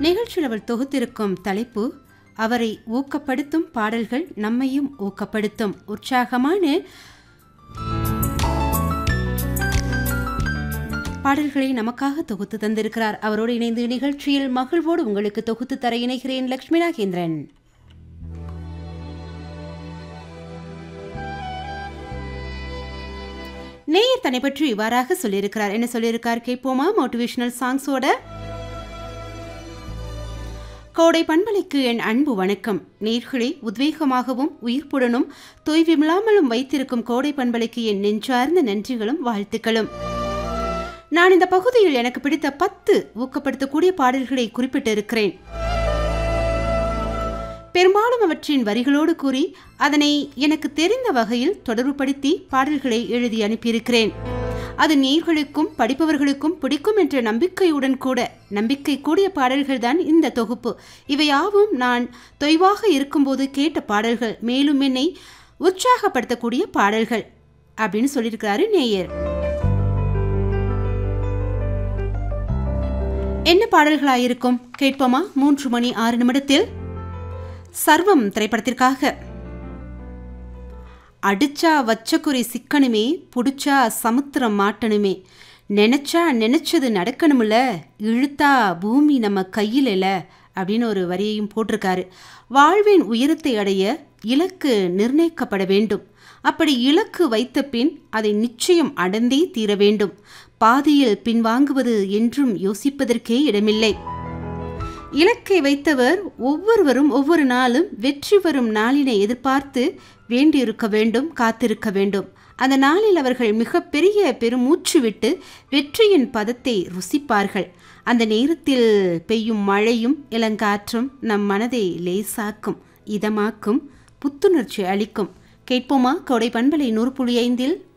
நிகழ்ச்சியில் அவள் தொகுத்திருக்கும் தலைப்பு அவரை ஊக்கப்படுத்தும் பாடல்கள் நம்மையும் ஊக்கப்படுத்தும் உற்சாகமான பாடல்களை நமக்காக தொகுத்து தந்திருக்கிறார் அவரோடு இணைந்து நிகழ்ச்சியில் மகிழ்வோடு உங்களுக்கு தொகுத்து தர இணைகிறேன் லட்சுமி நாகேந்திரன் நேயர் தன்னை பற்றி இவ்வாறாக சொல்லியிருக்கிறார் என்ன சொல்லியிருக்கார் கேட்போமா மோட்டிவேஷனல் சாங்ஸோட கோடை பண்பலைக்கு என் அன்பு வணக்கம் நேர்களை உத்வேகமாகவும் உயிர்ப்புடனும் தொய்வில்லாமலும் வைத்திருக்கும் கோடை பண்பலைக்கு என் நெஞ்சார்ந்த நன்றிகளும் வாழ்த்துக்களும் நான் இந்த பகுதியில் எனக்கு பிடித்த பத்து ஊக்கப்படுத்தக்கூடிய பாடல்களை குறிப்பிட்டிருக்கிறேன் பெரும்பாலும் அவற்றின் வரிகளோடு கூறி அதனை எனக்கு தெரிந்த வகையில் தொடர்புபடுத்தி பாடல்களை எழுதி அனுப்பியிருக்கிறேன் அது நேர்களுக்கும் படிப்பவர்களுக்கும் பிடிக்கும் என்ற நம்பிக்கையுடன் கூட நம்பிக்கை கூடிய பாடல்கள் தான் இந்த தொகுப்பு இவையாவும் நான் தொய்வாக இருக்கும்போது கேட்ட பாடல்கள் மேலும் என்னை உற்சாகப்படுத்தக்கூடிய பாடல்கள் அப்படின்னு சொல்லியிருக்கிறாரு நேயர் என்ன பாடல்களாயிருக்கும் கேட்போமா மூன்று மணி ஆறு நிமிடத்தில் சர்வம் திரைப்படத்திற்காக அடிச்சா வச்சக்குறி சிக்கணுமே புடிச்சா சமுத்திரம் மாட்டணுமே நினைச்சா நினைச்சது நடக்கணும்ல இழுத்தா பூமி நம்ம கையில் இல்ல அப்படின்னு ஒரு வரியையும் போட்டிருக்காரு வாழ்வின் உயரத்தை அடைய இலக்கு நிர்ணயிக்கப்பட வேண்டும் அப்படி இலக்கு வைத்த பின் அதை நிச்சயம் அடந்தே தீர வேண்டும் பாதியில் பின்வாங்குவது என்றும் யோசிப்பதற்கே இடமில்லை இலக்கை வைத்தவர் ஒவ்வொருவரும் ஒவ்வொரு நாளும் வெற்றி வரும் நாளினை எதிர்பார்த்து வேண்டியிருக்க வேண்டும் காத்திருக்க வேண்டும் அந்த நாளில் அவர்கள் மிகப்பெரிய பெருமூச்சு விட்டு வெற்றியின் பதத்தை ருசிப்பார்கள் அந்த நேரத்தில் பெய்யும் மழையும் இளங்காற்றும் நம் மனதை லேசாக்கும் இதமாக்கும் புத்துணர்ச்சி அளிக்கும் கேட்போமா கோடை பண்பலை நூறு புள்ளி ஐந்தில்